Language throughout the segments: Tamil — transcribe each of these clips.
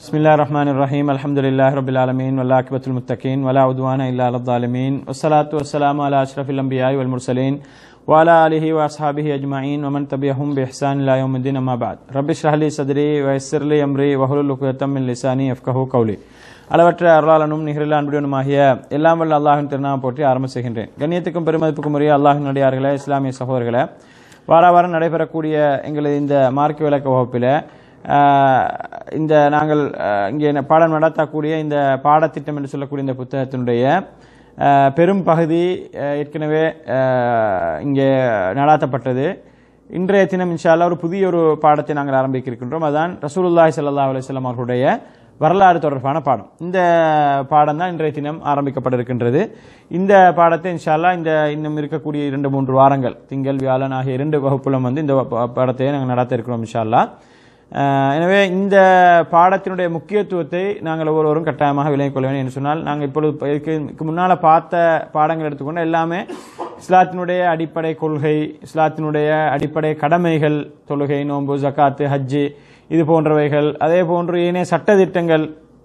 بسم الله الرحمن الرحيم الحمد لله رب العالمين والعاقبة المتقين ولا عدوان إلا على الظالمين والصلاة والسلام على أشرف الأنبياء والمرسلين وعلى آله وأصحابه أجمعين ومن تبعهم بإحسان إلى يوم الدين أما بعد رب اشرح لي صدري ويسر لي أمري واحلل عقدة من لساني يفقهوا قولي அளவற்ற அருளாளனும் நிகரில் அன்புடனுமாகிய எல்லாம் வல்ல அல்லாஹின் திருநாமம் போற்றி ஆரம்ப செய்கின்றேன் கண்ணியத்துக்கும் பெருமதிப்புக்கும் உரிய அல்லாஹின் நடிகார்களே இஸ்லாமிய சகோதரர்களே வார வாரம் நடைபெறக்கூடிய எங்களது இந்த மார்க்க விளக்க வகுப்பில் ஆஹ், இந்த நாங்கள் ஆஹ், இங்கே ந- பாடம் நடத்தக்கூடிய இந்த பாடத்திட்டம் என்று சொல்லக்கூடிய இந்த புத்தகத்தினுடைய ஆஹ், பெரும் பகுதி ஆஹ், ஏற்கனவே ஆஹ், இங்கே நடாத்தப்பட்டது இன்றைய தினம் இன்ஷா அல்லாஹ் ஒரு புதிய ஒரு பாடத்தை நாங்கள் ஆரம்பிக்க இருக்கின்றோம் அதான் ரசூலுல்லாஹி ஸல்லல்லாஹு அலைஹி வஸல்லம் அவர்களுடைய வரலாறு தொடர்பான பாடம் இந்த பாடம் தான் இன்றைய தினம் ஆரம்பிக்கப்பட இருக்கின்றது இந்த பாடத்தை இன்ஷா அல்லாஹ் இந்த இன்னும் இருக்கக்கூடிய இரண்டு மூன்று வாரங்கள் திங்கள் வியாழன் ஆகிய இரண்டு வகுப்புலம் வந்து இந்த பா- பாடத்தை நாங்கள் நடத்த இருக்கிறோம் இன்ஷா அல்லாஹ் அஹ் எனவே இந்த பாடத்தினுடைய முக்கியத்துவத்தை நாங்கள் ஒவ்வொருவரும் கட்டாயமாக விளங்கிக் கொள்ள வேண்டும் என்று சொன்னால் நாங்கள் இப்பொழுது ப- இதுக்கு இதுக்கு முன்னால் பார்த்த பாடங்கள் எடுத்துக்கொண்டு எல்லாமே இஸ்லாத்தினுடைய அடிப்படை கொள்கை இஸ்லாத்தினுடைய அடிப்படை கடமைகள் தொழுகை நோன்பு ஜக்காத்து ஹஜ்ஜு இது போன்றவைகள் அதே போன்று ஏனைய சட்டதிட்டங்கள்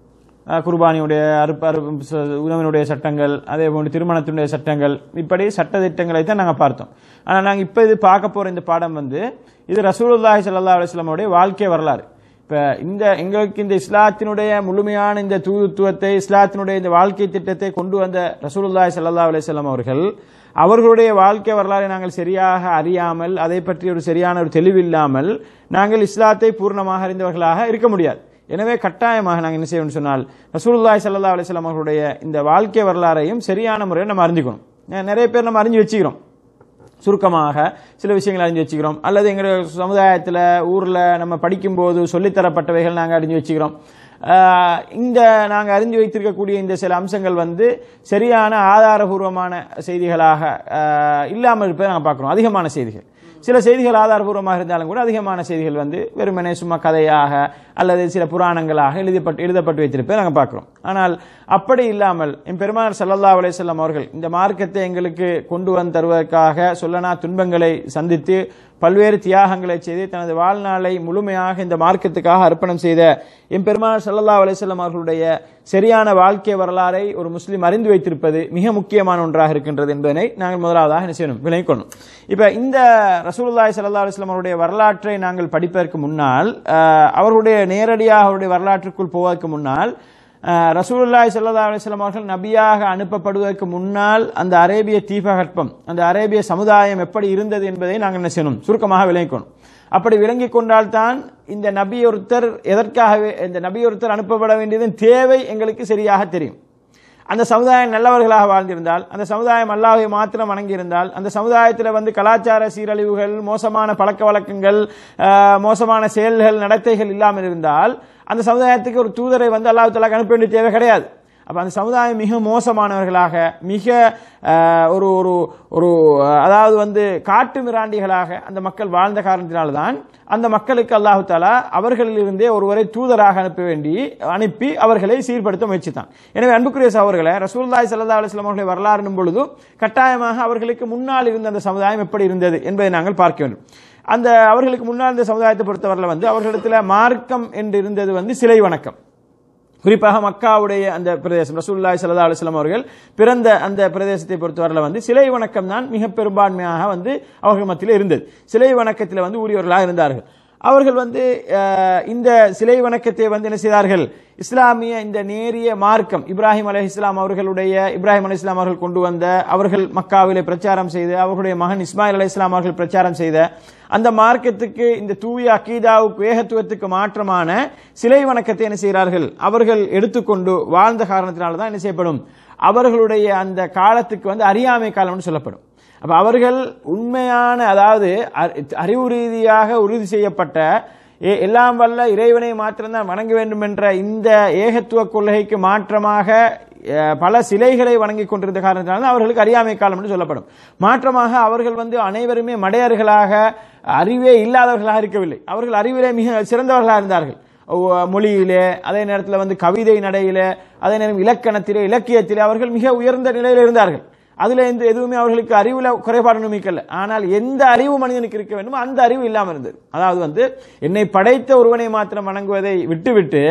அஹ் குர்பானியுடைய அறுப்பு அறுப்பு ச- உணவினுடைய சட்டங்கள் அதே போன்று திருமணத்தினுடைய சட்டங்கள் இப்படி சட்டதிட்டங்களை தான் நாங்கள் பார்த்தோம் ஆனால் நாங்கள் இப்போ இது பார்க்க போகிற இந்த பாடம் வந்து இது ரசூலுல்லாஹி ஸல்லல்லாஹு அலைஹி வஸல்லமுடைய வாழ்க்கை வரலாறு இப்போ இந்த எங்களுக்கு இந்த இஸ்லாத்தினுடைய முழுமையான இந்த தூதுத்துவத்தை இஸ்லாத்தினுடைய இந்த வாழ்க்கை திட்டத்தை கொண்டு வந்த ரசூலுல்லாஹி ஸல்லல்லாஹு அலைஹி வஸல்லம் அவர்கள் அவர்களுடைய வாழ்க்கை வரலாறை நாங்கள் சரியாக அறியாமல் அதை பற்றி ஒரு சரியான ஒரு தெளிவில்லாமல் நாங்கள் இஸ்லாத்தை பூர்ணமாக அறிந்தவர்களாக இருக்க முடியாது எனவே கட்டாயமாக நாங்கள் என்ன செய்யணும்னு சொன்னால் ரசூலுல்லாஹி ஸல்லல்லாஹு அலைஹி வஸல்லம் அவர்களுடைய இந்த வாழ்க்கை வரலாறையும் சரியான முறையில் நம்ம அறிஞ்சுக்கணும் நெ- நிறைய பேர் நம்ம அறிஞ்சு வச்சுக்கிறோம் சுருக்கமாக சில விஷயங்களை அறிஞ்சு வச்சுக்கிறோம் அல்லது எங்களுடைய சமுதாயத்தில் ஊரில் நம்ம படிக்கும்போது சொல்லித்தரப்பட்டவைகள் நாங்கள் அறிஞ்சு வச்சுக்கிறோம் ஆஹ் இந்த நாங்கள் அறிஞ்சு வைத்திருக்கக்கூடிய இந்த சில அம்சங்கள் வந்து சரியான ஆதாரபூர்வமான செய்திகளாக ஆஹ் இல்லாமல் இருப்பதை நாங்கள் பார்க்குறோம் அதிகமான செய்திகள் சில செய்திகள் ஆதாரபூர்வமாக இருந்தாலும் கூட அதிகமான செய்திகள் வந்து வெறுமனே சும்மா கதையாக அல்லது சில புராணங்களாக எழுதப்பட்டு எழுதப்பட்டு வைத்திருப்பதை நாங்கள் பார்க்குறோம் ஆனால் அப்படி இல்லாமல் என் பெருமானார் ஸல்லல்லாஹு அலைஹி வஸல்லம் அவர்கள் இந்த மார்க்கத்தை எங்களுக்கு கொண்டு வந்து தருவதற்காக சொல்லனா துன்பங்களை சந்தித்து பல்வேறு தியாகங்களை செய்து தனது வாழ்நாளை முழுமையாக இந்த மார்க்கத்துக்காக அர்ப்பணம் செய்த என் பெருமானார் ஸல்லல்லாஹு அலைஹி வஸல்லம் அவர்களுடைய சரியான வாழ்க்கை வரலாறை ஒரு முஸ்லீம் அறிந்து வைத்திருப்பது மிக முக்கியமான ஒன்றாக இருக்கின்றது என்பதனை நாங்கள் முதலாவதாக என்ன செய்யணும் விளங்கிக் கொள்ளணும் இப்ப இந்த ரசூலுல்லாஹி ஸல்லல்லாஹு அலைஹி வஸல்லம் அவருடைய வரலாற்றை நாங்கள் படிப்பதற்கு முன்னால் ஆஹ், அவருடைய நேரடியாக அவருடைய வரலாற்றுக்குள் போவதற்கு முன்னால் ஆஹ், ரசூலுல்லாஹி ஸல்லல்லாஹு அலைஹி வஸல்லம் அவர்கள் நபியாக அனுப்பப்படுவதற்கு முன்னால் அந்த அரேபிய தீபகற்பம் அந்த அரேபிய சமுதாயம் எப்படி இருந்தது என்பதை நாங்கள் என்ன செய்யணும் சுருக்கமாக விளங்கிக்கணும் அப்படி விளங்கிக் கொண்டால்தான் இந்த நபி ஒருத்தர் எதற்காகவே இந்த நபி ஒருத்தர் அனுப்பப்பட வேண்டியதன் தேவை எங்களுக்கு சரியாக தெரியும் அந்த சமுதாயம் நல்லவர்களாக வாழ்ந்திருந்தால் அந்த சமுதாயம் அல்லாஹை மாத்திரம் வணங்கியிருந்தால் அந்த சமுதாயத்தில் வந்து கலாச்சார சீரழிவுகள் மோசமான பழக்க வழக்கங்கள் ஆஹ், மோசமான செயல்கள் நடத்தைகள் இல்லாமல் இருந்தால் அந்த சமுதாயத்துக்கு ஒரு தூதரை வந்து அல்லாஹ் தலா அனுப்ப வேண்டிய தேவை கிடையாது அப்ப அந்த சமுதாயம் மிக மோசமானவர்களாக மிக ஆஹ், ஒரு ஒரு ஒரு ஆஹ், அதாவது வந்து காட்டு மிராண்டிகளாக அந்த மக்கள் வாழ்ந்த காரணத்தினால்தான் அந்த மக்களுக்கு அல்லாஹு தாலா அவர்களிலிருந்தே ஒருவரை தூதராக அனுப்ப வேண்டி அனுப்பி அவர்களை சீர்படுத்த முயற்சித்தான் எனவே அன்புக்குரிய சகோதரர்களே ரசூலுல்லாஹி ஸல்லல்லாஹு அலைஹி வஸல்லம் அவர்களை வரலாறும் பொழுது கட்டாயமாக அவர்களுக்கு முன்னால் இருந்த அந்த சமுதாயம் எப்படி இருந்தது என்பதை நாங்கள் பார்க்க வேண்டும் அந்த அவர்களுக்கு முன்னால் இருந்த சமுதாயத்தை பொறுத்தவரையில் வந்து அவர்களிடத்தில் மார்க்கம் என்று இருந்தது வந்து சிலை வணக்கம் குறிப்பாக மக்காவுடைய அந்த பிரதேசம் ரசூலுல்லாஹி ஸல்லல்லாஹு அலைஹி வஸல்லம் அவர்கள் பிறந்த அந்த பிரதேசத்தை பொறுத்தவரையில் வந்து சிலை வணக்கம் தான் மிக பெரும்பான்மையாக வந்து அவர்கள் மத்தியில் இருந்தது சிலை வணக்கத்தில் வந்து உரியவர்களாக இருந்தார்கள் அவர்கள் வந்து அஹ், இந்த சிலை வணக்கத்தை வந்து என்ன செய்தார்கள் இஸ்லாமிய இந்த நேரிய மார்க்கம் இப்ராஹிம் அலை இஸ்லாம் அவர்களுடைய இப்ராஹிம் அலை இஸ்லாம் அவர்கள் கொண்டு வந்த அவர்கள் மக்காவிலே பிரச்சாரம் செய்த அவர்களுடைய மகன் இஸ்மாயில் அலை இஸ்லாம் அவர்கள் பிரச்சாரம் செய்த அந்த மார்க்கத்துக்கு இந்த தூய அக்கீதாவுக்கு ஏகத்துவத்துக்கு மாற்றமான சிலை வணக்கத்தை என்ன செய்கிறார்கள் அவர்கள் எடுத்துக்கொண்டு வாழ்ந்த காரணத்தினால தான் என்ன செய்யப்படும் அவர்களுடைய அந்த காலத்துக்கு வந்து அறியாமை காலம்னு சொல்லப்படும் அப்ப அவர்கள் உண்மையான அதாவது அறி- அறிவு ரீதியாக உறுதி செய்யப்பட்ட எ- எல்லாம் வல்ல இறைவனை மாத்திரம்தான் வணங்க வேண்டும் என்ற இந்த ஏகத்துவ கொள்கைக்கு மாற்றமாக அஹ், பல சிலைகளை வணங்கிக் கொண்டிருந்த காரணத்தினால அவர்களுக்கு அறியாமை காலம் என்று சொல்லப்படும் மாற்றமாக அவர்கள் வந்து அனைவருமே மடையர்களாக அறிவே இல்லாதவர்களாக இருக்கவில்லை அவர்கள் அறிவிலே மிக சிறந்தவர்களாக இருந்தார்கள் ஒ- மொழியிலே அதே நேரத்தில் வந்து கவிதை நடையிலே அதே நேரம் இலக்கணத்திலே இலக்கியத்திலே அவர்கள் மிக உயர்ந்த நிலையில் இருந்தார்கள் அதுல எந்த எதுவுமே அவர்களுக்கு அறிவுல குறைபாடு நிமிக்கல ஆனால் எந்த அறிவு மனிதனுக்கு இருக்க வேண்டுமோ அந்த அறிவு இல்லாமல் இருந்தது அதாவது வந்து என்னை படைத்த ஒருவனை மாத்திரம் வணங்குவதை விட்டுவிட்டு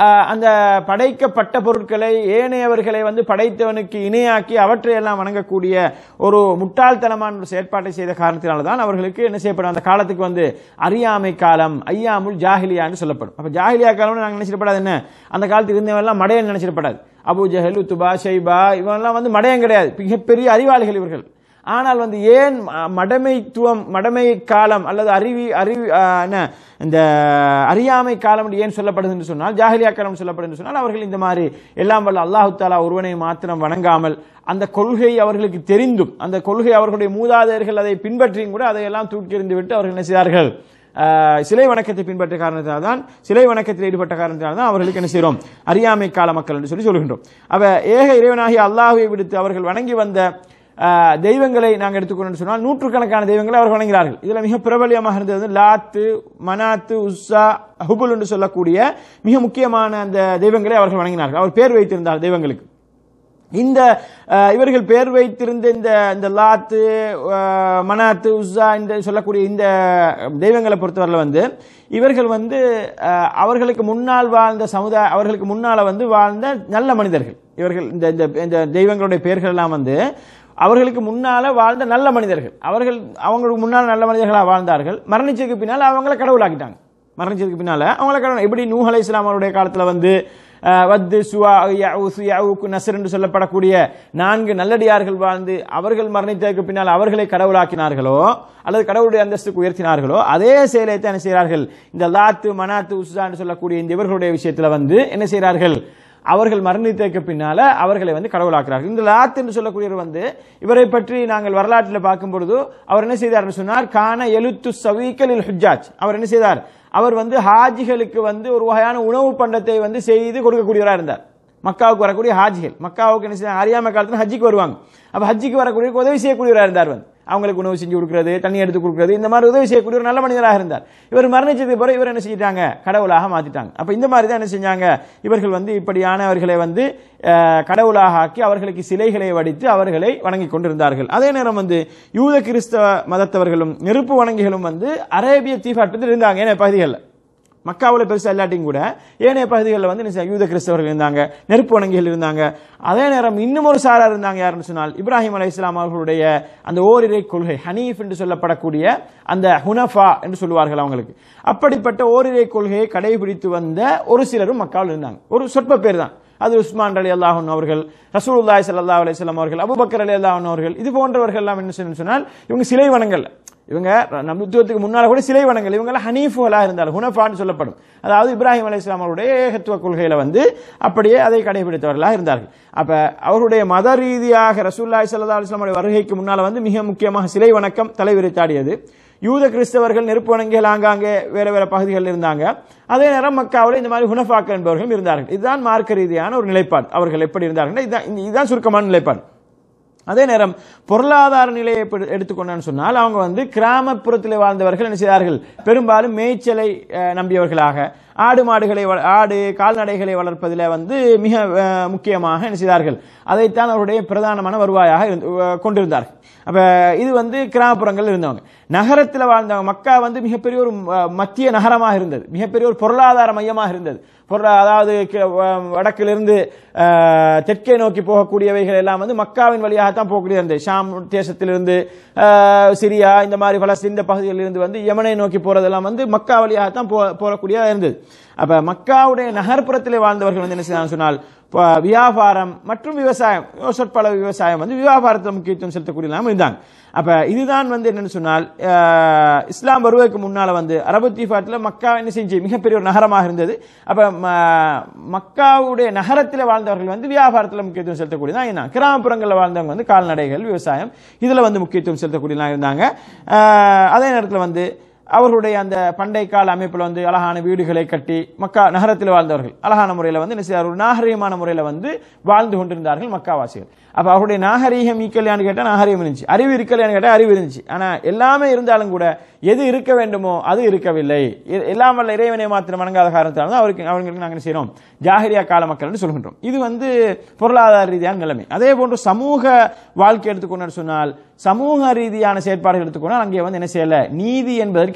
ஆஹ், அந்த படைக்கப்பட்ட பொருட்களை ஏனையவர்களை வந்து படைத்தவனுக்கு இணையாக்கி அவற்றை எல்லாம் வணங்கக்கூடிய ஒரு முட்டாள்தனமான ஒரு செயற்பாட்டை செய்த காரணத்தினால தான் அவர்களுக்கு என்ன செய்யப்படும் அந்த காலத்துக்கு வந்து அறியாமை காலம் ஐயாமுல் ஜாஹிலியான்னு சொல்லப்படும் அப்ப ஜாஹிலியா காலம்னு நாங்கள் நினைச்சிடப்படாது என்ன அந்த காலத்துக்கு இருந்தவெல்லாம் மடையன் நினைச்சிடப்படாது அபு ஜஹல் உத்துபா ஷைபா இவங்கெல்லாம் வந்து மடையன் கிடையாது மிகப்பெரிய அறிவாளிகள் இவர்கள் ஆனால் வந்து ஏன் ம- மடமைத்துவம் மடமை காலம் அல்லது அறிவி அறிவி ஆ, என்ன இந்த அறியாமை காலம் என்று ஏன் சொல்லப்படுது என்று சொன்னால் ஜாஹிலியா காலம் சொல்லப்படுது என்று சொன்னால் அவர்கள் இந்த மாதிரி எல்லாம் வல்ல அல்லாஹு தாலா ஒருவனை மாத்திரம் வணங்காமல் அந்த கொள்கை அவர்களுக்கு தெரிந்தும் அந்த கொள்கை அவர்களுடைய மூதாதையர்கள் அதை பின்பற்றியும் கூட அதையெல்லாம் தூக்கி எறிந்து விட்டு அவர்கள் என்ன செய்தார்கள் ஆஹ், சிலை வணக்கத்தை பின்பற்ற காரணத்தினால் தான் சிலை வணக்கத்தில் ஈடுபட்ட காரணத்தினால் தான் அவர்களுக்கு என்ன செய்கிறோம் அறியாமை கால மக்கள் என்று சொல்லி சொல்கின்றோம் அவ ஏக இறைவனாகிய அல்லாஹ்வை விடுத்து அவர்கள் வணங்கி வந்த ஆஹ், தெய்வங்களை நாங்கள் எடுத்துக்கொண்டு சொன்னால் நூற்றுக்கணக்கான தெய்வங்களை அவர்கள் வணங்குகிறார்கள் இதுல மிக பிரபலியமாக இருந்தது வந்து லாத்து மனாத்து உஸ்ஸா ஹுபுல் என்று சொல்லக்கூடிய மிக முக்கியமான அந்த தெய்வங்களை அவர்கள் வணங்கினார்கள் அவர் பேர் வைத்திருந்தார் தெய்வங்களுக்கு இந்த அஹ், இவர்கள் பேர் வைத்திருந்த இந்த இந்த லாத்து அஹ், மனாத்து உஸ்ஸா இந்த சொல்லக்கூடிய இந்த தெய்வங்களை பொறுத்தவரையில் வந்து இவர்கள் வந்து அஹ், அவர்களுக்கு முன்னால் வாழ்ந்த சமுதாய அவர்களுக்கு முன்னால வந்து வாழ்ந்த நல்ல மனிதர்கள் இவர்கள் இந்த இந்த இந்த தெய்வங்களுடைய பெயர்கள் எல்லாம் வந்து அவர்களுக்கு முன்னால வாழ்ந்த நல்ல மனிதர்கள் அவர்கள் அவங்களுக்கு முன்னால் நல்ல மனிதர்களாக வாழ்ந்தார்கள் மரணிச்சதுக்கு பின்னால் அவங்கள கடவுளாக்கிட்டாங்க மரணிச்சதுக்கு பின்னால அவங்கள கடவுள் எப்படி நூஹ் அலை இஸ்லாம் அவருடைய காலத்துல வந்து அஹ், வத்து சுவா யஊசு, யஊக்கு, நஸ்ர் என்று சொல்லப்படக்கூடிய நான்கு நல்லடியார்கள் வாழ்ந்து அவர்கள் மரணித்ததற்கு பின்னால் அவர்களை கடவுளாக்கினார்களோ அல்லது கடவுளுடைய அந்தஸ்துக்கு உயர்த்தினார்களோ அதே செயலை தான் என்ன செய்கிறார்கள் இந்த லாத்து மனாத்து உஸ்ஸா என்று சொல்லக்கூடிய இந்த இவர்களுடைய விஷயத்துல வந்து என்ன செய்கிறார்கள் அவர்கள் மரணித்ததற்கு பின்னால அவர்களை வந்து கடவுளாக்குறார்கள் இந்த லாத் என்று சொல்லக்கூடியவர் வந்து இவரை பற்றி நாங்கள் வரலாற்றில் பார்க்கும் பொழுது அவர் என்ன செய்தார் என்று சொன்னார் கான எழுத்து சவீக்கலில் ஹுஜாஜ் அவர் என்ன செய்தார் அவர் வந்து ஹாஜிகளுக்கு வந்து ஒரு வகையான உணவு பண்டத்தை வந்து செய்து கொடுக்கக்கூடியவராக இருந்தார் மக்காவுக்கு வரக்கூடிய ஹாஜிகள் மக்காவுக்கு என்ன செய்ய அறியாம காலத்துல ஹஜ்ஜிக்கு வருவாங்க அப்ப ஹஜ்ஜிக்கு வரக்கூடிய உதவி செய்யக்கூடியவராக இருந்தார் வந்து அவங்களுக்கு உணவு செஞ்சு கொடுக்கிறது தண்ணி எடுத்து கொடுக்கிறது இந்த மாதிரி உதவி செய்யக்கூடிய ஒரு நல்ல மனிதராக இருந்தார் இவர் மரணிச்சதுக்கு பிறகு இவர் என்ன செஞ்சிட்டாங்க கடவுளாக மாத்திட்டாங்க அப்ப இந்த மாதிரி தான் என்ன செஞ்சாங்க இவர்கள் வந்து இப்படியானவர்களை வந்து அஹ், கடவுளாக ஆக்கி அவர்களுக்கு சிலைகளை வடித்து அவர்களை வணங்கி கொண்டிருந்தார்கள் அதே நேரம் வந்து யூத கிறிஸ்தவ மதத்தவர்களும் நெருப்பு வணங்கிகளும் வந்து அரேபிய தீபாட்டத்தில் இருந்தாங்க ஏன்னா பகுதிகளில் மக்காவில் பெருசா இல்லாட்டியும் கூட ஏனைய பகுதிகளில் வந்து என்ன செய்ய- யூத கிறிஸ்தவர்கள் இருந்தாங்க நெருப்பு வணங்கிகள் இருந்தாங்க அதே நேரம் இன்னும் ஒரு சாரார் இருந்தாங்க யாருன்னு சொன்னால் இப்ராஹிம் அலை இஸ்லாம் அவர்களுடைய அந்த ஓரிரை கொள்கை ஹனீஃப் என்று சொல்லப்படக்கூடிய அந்த ஹுனஃபா என்று சொல்லுவார்கள் அவங்களுக்கு அப்படிப்பட்ட ஓரிரை கொள்கையை கடைபிடித்து வந்த ஒரு சிலரும் மக்காவில் இருந்தாங்க ஒரு சொற்ப பேர் தான் அது உஸ்மான் அலி அல்லாஹன் அவர்கள் ரசூலுல்லாஹி ஸல்லல்லாஹு அலைஹி வஸல்லம் அவர்கள் அபூபக்கர் அலி அல்லாஹன் அவர்கள் இது போன்றவர்கள் எல்லாம் என்ன செய்யணும்னு சொன்னால் இவங்க சிலை வணங்கல் இவங்க நம்புத்துவத்துக்கு முன்னால கூட சிலை வணங்கல் இவங்க எல்லாம் ஹனீஃபுகளா இருந்தார்கள் ஹுனஃபான்னு சொல்லப்படும் அதாவது இப்ராஹிம் அலி இஸ்லாம் அவருடைய ஏகத்துவ கொள்கையில வந்து அப்படியே அதை கடைபிடித்தவர்களாக இருந்தார்கள் அப்ப அவருடைய மத ரீதியாக ரசூல்லாய் சல்லா அலிஸ்லாமுடைய வருகைக்கு முன்னால வந்து மிக முக்கியமாக சிலை வணக்கம் தலைவிரித்தாடியது யூத கிறிஸ்தவர்கள் நெருப்பு வணங்கிகள் ஆங்காங்கே வேற வேற பகுதிகளில் இருந்தாங்க அதே நேரம் மக்காவில் இந்த மாதிரி ஹுனஃபாக்கள் என்பவர்களும் இருந்தார்கள் இதுதான் மார்க்க ரீதியான ஒரு நிலைப்பாடு அவர்கள் எப்படி இருந்தார்கள் இதுதான் இதுதான் சுருக்கமான நிலைப்பாடு அதே நேரம் பொருளாதார நிலையை எப்படி எடுத்துக்கொண்டான்னு சொன்னால் அவங்க வந்து கிராமப்புறத்தில் வாழ்ந்தவர்கள் என்ன செய்தார்கள் பெரும்பாலும் மேய்ச்சலை அஹ், நம்பியவர்களாக ஆடு மாடுகளை வள- ஆடு கால்நடைகளை வளர்ப்பதில் வந்து மிக அஹ், முக்கியமாக என்ன செய்தார்கள் அதைத்தான் அவருடைய பிரதானமான வருவாயாக இருந்து- அஹ், கொண்டிருந்தார்கள் அப்ப இது வந்து கிராமப்புறங்கள் இருந்தவங்க நகரத்தில் வாழ்ந்தவங்க மக்கா வந்து மிகப்பெரிய ஒரு அஹ், மத்திய நகரமாக இருந்தது மிகப்பெரிய ஒரு பொருளாதார மையமாக இருந்தது பொருளா அதாவது கி- வ- வடக்கிலிருந்து அஹ், தெற்கே நோக்கி போகக்கூடியவைகள் எல்லாம் வந்து மக்காவின் வழியாகத்தான் போகக்கூடிய இருந்தது ஷாம் தேசத்திலிருந்து அஹ், சிரியா இந்த மாதிரி பலஸ்தீன் இந்த பகுதிகளில் இருந்து வந்து யமனை நோக்கி போறதெல்லாம் வந்து மக்கா வழியாகத்தான் போ போகக்கூடியதா இருந்தது அப்ப மக்காவுடைய நகர்ப்புறத்திலே வாழ்ந்தவர்கள் வந்து என்ன செய்யலாம் சொன்னால் இப்ப வியாபாரம் மற்றும் விவசாயம் சொற்பளவு விவசாயம் வந்து வியாபாரத்தில் முக்கியத்துவம் செலுத்தக்கூடியலாம் இருந்தாங்க அப்ப இதுதான் வந்து என்னன்னு சொன்னால் அஹ், இஸ்லாம் வருவதற்கு முன்னால வந்து அரபு தீபாட்டில் மக்கா என்ன செஞ்சு மிகப்பெரிய ஒரு நகரமாக இருந்தது அப்ப ம- மக்காவுடைய நகரத்தில் வாழ்ந்தவர்கள் வந்து வியாபாரத்தில் முக்கியத்துவம் செலுத்தக்கூடியதான் என்ன கிராமப்புறங்களில் வாழ்ந்தவங்க வந்து கால்நடைகள் விவசாயம் இதுல வந்து முக்கியத்துவம் செலுத்தக்கூடியதான் இருந்தாங்க அஹ், அதே நேரத்தில் வந்து அவர்களுடைய அந்த பண்டை கால அமைப்பில் வந்து அழகான வீடுகளை கட்டி மக்கா நகரத்தில் வாழ்ந்தவர்கள் அழகான முறையில் வந்து என்ன செய்தார் ஒரு நாகரீகமான முறையில் வந்து வாழ்ந்து கொண்டிருந்தார்கள் மக்காவாசிகள் அப்ப அவருடைய நாகரீகம் ஈக்கலையான்னு கேட்டால் நாகரீகம் இருந்துச்சு அறிவு இருக்கலையான்னு கேட்டால் அறிவு இருந்துச்சு ஆனா எல்லாமே இருந்தாலும் கூட எது இருக்க வேண்டுமோ அது இருக்கவில்லை எ- எல்லாம் வல்ல இறைவனை மாத்திரம் வணங்காத காரணத்தால் தான் அவருக்கு அவங்களுக்கு நாங்கள் என்ன செய்றோம் ஜாகிரியா கால மக்கள் என்று சொல்கின்றோம் இது வந்து பொருளாதார ரீதியான நிலைமை அதே போன்று சமூக வாழ்க்கை எடுத்துக்கொண்டு சொன்னால் சமூக ரீதியான செயற்பாடுகள் எடுத்துக்கொண்டால் அங்கே வந்து என்ன செய்யல நீதி என்பதற்கு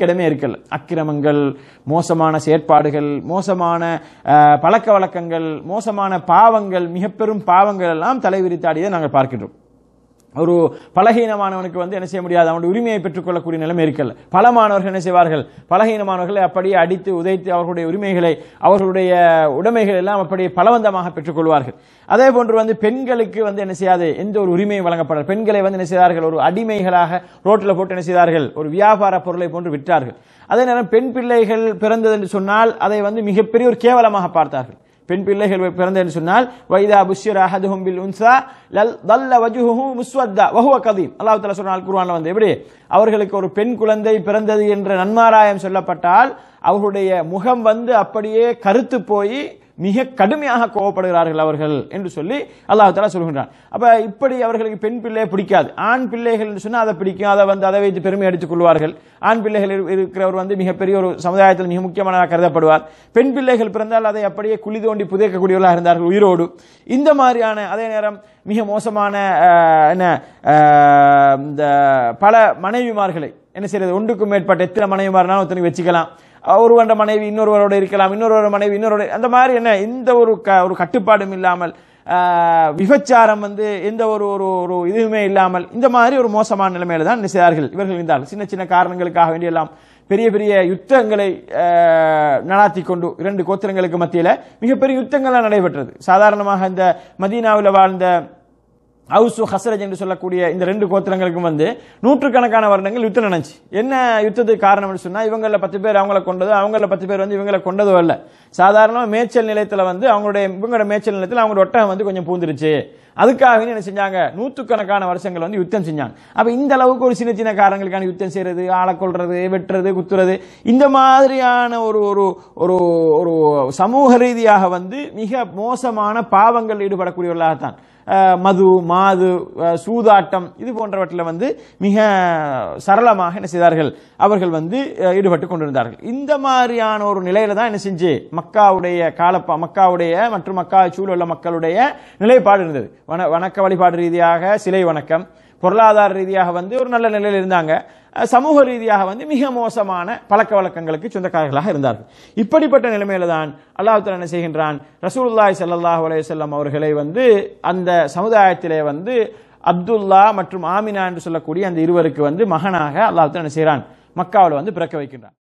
இடமே இருக்கல அக்கிரமங்கள் மோசமான செயற்பாடுகள் மோசமான அஹ், பழக்க வழக்கங்கள் மோசமான பாவங்கள் மிக பெரும் பாவங்கள் எல்லாம் தலைவிரித்தாடியதை நாங்கள் பார்க்கின்றோம் ஒரு பலகீனமானவனுக்கு வந்து என்ன செய்ய முடியாது அவனுடைய உரிமையை பெற்றுக்கொள்ளக்கூடிய நிலைமை இருக்கல பல மாணவர்கள் என்ன செய்வார்கள் பலகீனமானவர்களை அப்படியே அடித்து உதைத்து அவர்களுடைய உரிமைகளை அவர்களுடைய உடைமைகள் எல்லாம் அப்படியே பலவந்தமாக பெற்றுக்கொள்வார்கள் அதே போன்று வந்து பெண்களுக்கு வந்து என்ன செய்யாது எந்த ஒரு உரிமையும் வழங்கப்படாது பெண்களை வந்து என்ன செய்தார்கள் ஒரு அடிமைகளாக ரோட்டில் போட்டு என்ன செய்தார்கள் ஒரு வியாபார பொருளை போன்று விற்றார்கள் அதே நேரம் பெண் பிள்ளைகள் பிறந்தது என்று சொன்னால் அதை வந்து மிகப்பெரிய ஒரு கேவலமாக பார்த்தார்கள் பெண் பிள்ளைகள் பிறந்த என்று சொன்னால் வைதா புஷ்யர் அஹதுஹும் பில் உன்சா லல் தல்ல வஜுஹு முஸ்வத்தா வஹுவ கதீம் அல்லாஹ் தஆலா சொன்னால் குர்ஆன்ல வந்து எப்படி அவர்களுக்கு ஒரு பெண் குழந்தை பிறந்தது என்ற நன்மாராயம் சொல்லப்பட்டால் அவர்களுடைய முகம் வந்து அப்படியே கருத்து போய் மிக கடுமையாக கோவப்படுகிறார்கள் அவர்கள் என்று சொல்லி அல்லாஹ் தஆலா சொல்கின்றான் அப்ப இப்படி அவர்களுக்கு பெண் பிள்ளையை பிடிக்காது ஆண் பிள்ளைகள் என்று சொன்னா அதை பிடிக்கும் அதை வந்து அதை வைத்து பெருமை அடித்துக் கொள்வார்கள் ஆண் பிள்ளைகள் இரு- இருக்கிறவர் வந்து மிகப்பெரிய ஒரு சமுதாயத்தில் மிக முக்கியமானதாக கருதப்படுவார் பெண் பிள்ளைகள் பிறந்தால் அதை அப்படியே குழி தோண்டி புதைக்கக்கூடியவர்களாக இருந்தார்கள் உயிரோடு இந்த மாதிரியான அதே நேரம் மிக மோசமான அஹ், என்ன அஹ், இந்த பல மனைவிமார்களை என்ன செய்யறது ஒன்றுக்கும் மேற்பட்ட எத்தனை மனைவிமார்னாலும் ஒருத்தனை வச்சுக்கலாம் ஒருவண்ட மனைவி இன்னொருவரோட இருக்கலாம் இன்னொருவரோட மனைவி இன்னொரு அந்த மாதிரி என்ன எந்த ஒரு க- ஒரு கட்டுப்பாடும் இல்லாமல் ஆஹ், விபச்சாரம் வந்து எந்த ஒரு ஒரு ஒரு இதுவுமே இல்லாமல் இந்த மாதிரி ஒரு மோசமான நிலைமையில தான் என்ன செய்தார்கள் இவர்கள் இருந்தார்கள் சின்ன சின்ன காரணங்களுக்காக வேண்டியெல்லாம் பெரிய பெரிய யுத்தங்களை ஆஹ், நடாத்தி கொண்டு இரண்டு கோத்திரங்களுக்கு மத்தியில மிகப்பெரிய யுத்தங்கள்லாம் நடைபெற்றது சாதாரணமாக இந்த மதீனாவில் வாழ்ந்த அவுசு ஹசரஜ் என்று சொல்லக்கூடிய இந்த ரெண்டு கோத்திரங்களுக்கும் வந்து நூற்றுக்கணக்கான வருடங்கள் யுத்தம் நடந்துச்சு என்ன யுத்தத்துக்கு காரணம்னு சொன்னா இவங்கள பத்து பேர் அவங்கள கொண்டதோ அவங்கள பத்து பேர் வந்து இவங்கள கொண்டதோ இல்ல சாதாரணமா மேய்ச்சல் நிலையத்துல வந்து அவங்களுடைய இவங்களோட மேய்ச்சல் நிலையத்துல அவங்களோட ஒட்டகம் வந்து கொஞ்சம் பூந்துருச்சு அதுக்காக என்ன செஞ்சாங்க நூற்றுக்கணக்கான வருஷங்கள் வந்து யுத்தம் செஞ்சாங்க அப்ப இந்த அளவுக்கு ஒரு சின்ன சின்ன காரணங்களுக்கான யுத்தம் செய்யறது ஆளை கொள்றது வெட்டுறது குத்துறது இந்த மாதிரியான ஒரு ஒரு ஒரு ஒரு சமூக ரீதியாக வந்து மிக மோசமான பாவங்கள் ஈடுபடக்கூடியவர்களாகத்தான் அஹ், மது மாது அஹ், சூதாட்டம் இது போன்றவற்றில் வந்து மிக சரளமாக என்ன செய்தார்கள் அவர்கள் வந்து அஹ், ஈடுபட்டு கொண்டிருந்தார்கள் இந்த மாதிரியான ஒரு நிலையில தான் என்ன செஞ்சு மக்காவுடைய காலப்பா மக்காவுடைய மற்றும் மக்காவை சூழலுள்ள மக்களுடைய நிலைப்பாடு இருந்தது வன வணக்க வழிபாடு ரீதியாக சிலை வணக்கம் பொருளாதார ரீதியாக வந்து ஒரு நல்ல நிலையில் இருந்தாங்க அஹ், சமூக ரீதியாக வந்து மிக மோசமான பழக்க வழக்கங்களுக்கு சொந்தக்காரர்களாக இருந்தார்கள் இப்படிப்பட்ட நிலைமையில தான் அல்லாஹ் தஆலா என்ன செய்கின்றான் ரசூலுல்லாஹி ஸல்லல்லாஹு அலைஹி வஸல்லம் அவர்களை வந்து அந்த சமுதாயத்திலே வந்து அப்துல்லா மற்றும் ஆமினா என்று சொல்லக்கூடிய அந்த இருவருக்கு வந்து மகனாக அல்லாஹ் தஆலா என்ன செய்கிறான் மக்காவில் வந்து பிறக்க வைக்கின்றான்